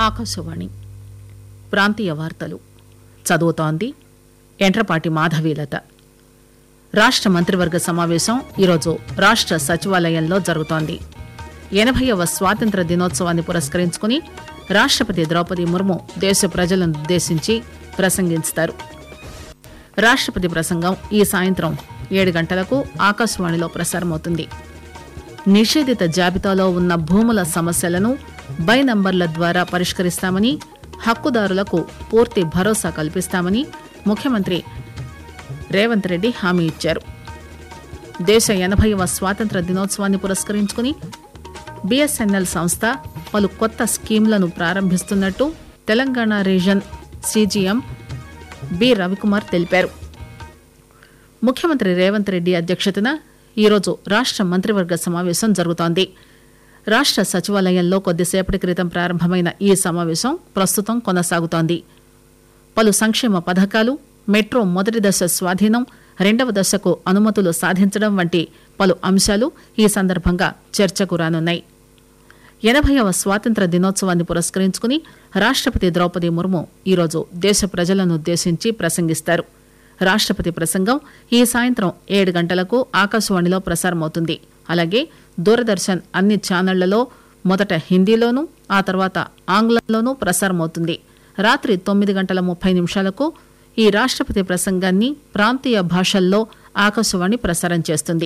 ఆకాశవాణి ప్రాంతీయ వార్తలు చదువుతోంది ఎంట్రపాటి మాధవీలత రాష్ట్ర మంత్రివర్గ సమావేశం ఈరోజు రాష్ట్ర సచివాలయంలో జరుగుతోంది ఎనభైవ స్వాతంత్ర దినోత్సవాన్ని పురస్కరించుకుని రాష్ట్రపతి ద్రౌపది ముర్ము దేశ ప్రజలను ఉద్దేశించి ప్రసంగిస్తారు రాష్ట్రపతి ప్రసంగం ఈ సాయంత్రం ఏడు గంటలకు ఆకాశవాణిలో ప్రసారమవుతుంది నిషేధిత జాబితాలో ఉన్న భూముల సమస్యలను బై నంబర్ల ద్వారా పరిష్కరిస్తామని హక్కుదారులకు పూర్తి భరోసా కల్పిస్తామని ముఖ్యమంత్రి రేవంత్ రెడ్డి హామీ ఇచ్చారు దేశ ఎనభైవ స్వాతంత్ర దినోత్సవాన్ని పురస్కరించుకుని బిఎస్ఎన్ఎల్ సంస్థ పలు కొత్త స్కీంలను ప్రారంభిస్తున్నట్టు Telangana region CGM B Ravikumar తెలిపారు ముఖ్యమంత్రి రేవంత్ రెడ్డి అధ్యక్షతన ఈరోజు రాష్ట్ర మంత్రివర్గ సమావేశం జరుగుతోంది రాష్ట్ర సచివాలయంలో కొద్దిసేపటి క్రితం ప్రారంభమైన ఈ సమావేశం ప్రస్తుతం కొనసాగుతోంది పలు సంక్షేమ పథకాలు మెట్రో మొదటి దశ స్వాధీనం రెండవ దశకు అనుమతులు సాధించడం వంటి పలు అంశాలు ఈ సందర్భంగా చర్చకు రానున్నాయి ఎనభైవ స్వాతంత్ర దినోత్సవాన్ని పురస్కరించుకుని రాష్ట్రపతి ద్రౌపది ముర్ము ఈరోజు దేశ ప్రజలను ఉద్దేశించి ప్రసంగిస్తారు రాష్ట్రపతి ప్రసంగం ఈ సాయంత్రం ఏడు గంటలకు ఆకాశవాణిలో ప్రసారమవుతుంది అలాగే దూరదర్శన్ అన్ని ఛానళ్లలో మొదట హిందీలోనూ ఆ తర్వాత ఆంగ్లంలోనూ ప్రసారమవుతుంది రాత్రి తొమ్మిది గంటల ముప్పై నిమిషాలకు ఈ రాష్ట్రపతి ప్రసంగాన్ని ప్రాంతీయ భాషల్లో ఆకాశవాణి ప్రసారం చేస్తుంది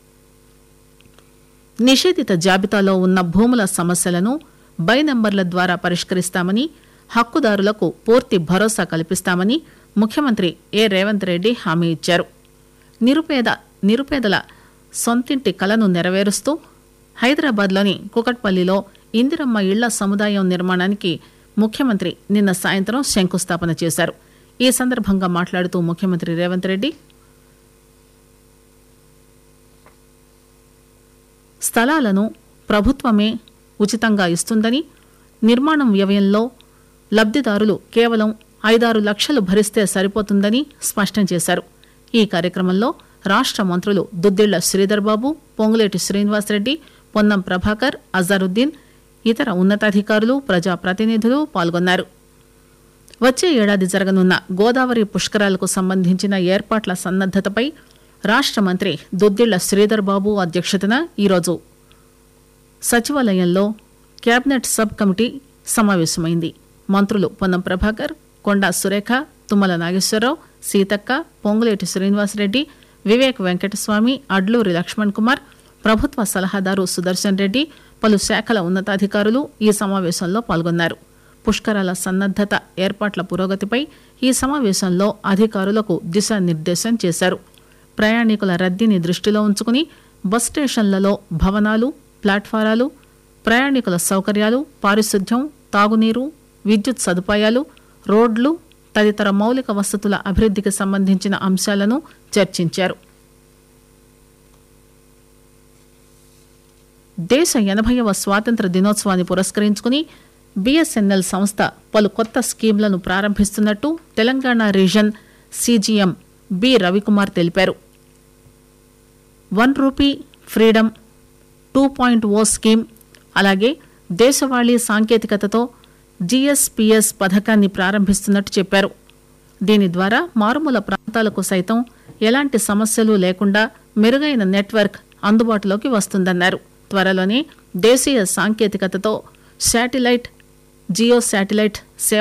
నిషేధిత జాబితాలో ఉన్న భూముల సమస్యలను బై నంబర్ల ద్వారా పరిష్కరిస్తామని హక్కుదారులకు పూర్తి భరోసా కల్పిస్తామని ముఖ్యమంత్రి ఏ రేవంత్ రెడ్డి హామీ ఇచ్చారు నిరుపేద నిరుపేదల సొంతింటి కలను నెరవేరుస్తూ హైదరాబాద్లోని కుకట్పల్లిలో ఇందిరమ్మ ఇళ్ల సముదాయం నిర్మాణానికి ముఖ్యమంత్రి నిన్న సాయంత్రం శంకుస్థాపన చేశారు ఈ సందర్భంగా మాట్లాడుతూ ముఖ్యమంత్రి రేవంత్ రెడ్డి స్థలాలను ప్రభుత్వమే ఉచితంగా ఇస్తుందని నిర్మాణం వ్యయంలో లబ్దిదారులు కేవలం ఐదారు లక్షలు భరిస్తే సరిపోతుందని స్పష్టం చేశారు ఈ కార్యక్రమంలో రాష్ట్ర మంత్రులు దుద్దిళ్ల శ్రీధర్ బాబు పొంగులేటి శ్రీనివాసరెడ్డి పొన్నం ప్రభాకర్ అజారుద్దీన్ ఇతర ఉన్నతాధికారులు ప్రజాప్రతినిధులు పాల్గొన్నారు వచ్చే ఏడాది జరగనున్న గోదావరి పుష్కరాలకు సంబంధించిన ఏర్పాట్ల సన్నద్దతపై రాష్ట్ర మంత్రి దుద్దిళ్ల శ్రీధర్ బాబు అధ్యక్షతన ఈరోజు సచివాలయంలో కేబినెట్ సబ్ కమిటీ సమావేశమైంది మంత్రులు పొన్నం ప్రభాకర్ కొండా సురేఖ తుమ్మల నాగేశ్వరరావు సీతక్క పొంగులేటి శ్రీనివాసరెడ్డి వివేక్ వెంకటస్వామి అడ్లూరి లక్ష్మణ్ కుమార్ ప్రభుత్వ సలహాదారు సుదర్శన్ రెడ్డి పలు శాఖల ఉన్నతాధికారులు ఈ సమావేశంలో పాల్గొన్నారు పుష్కరాల సన్నద్దత ఏర్పాట్ల పురోగతిపై ఈ సమావేశంలో అధికారులకు దిశానిర్దేశం చేశారు ప్రయాణికుల రద్దీని దృష్టిలో ఉంచుకుని బస్ స్టేషన్లలో భవనాలు ప్లాట్ఫారాలు ప్రయాణికుల సౌకర్యాలు పారిశుద్ధ్యం తాగునీరు విద్యుత్ సదుపాయాలు రోడ్లు తదితర మౌలిక వసతుల అభివృద్ధికి సంబంధించిన అంశాలను చర్చించారు దేశ ఎనభైవ స్వాతంత్ర దినోత్సవాన్ని పురస్కరించుకుని బిఎస్ఎన్ఎల్ సంస్థ పలు కొత్త స్కీంలను ప్రారంభిస్తున్నట్టు Telangana region CGM B Ravikumar తెలిపారు one rupee freedom two point O scheme అలాగే దేశవాళీ సాంకేతికతతో జిఎస్పిఎస్ పథకాన్ని ప్రారంభిస్తున్నట్టు చెప్పారు దీని ద్వారా మారుమూల ప్రాంతాలకు సైతం ఎలాంటి సమస్యలు లేకుండా మెరుగైన నెట్వర్క్ అందుబాటులోకి వస్తుందన్నారు త్వరలోనే దేశీయ సాంకేతికతతో శాటిలైట్ జియో శాటిలైట్ సేవ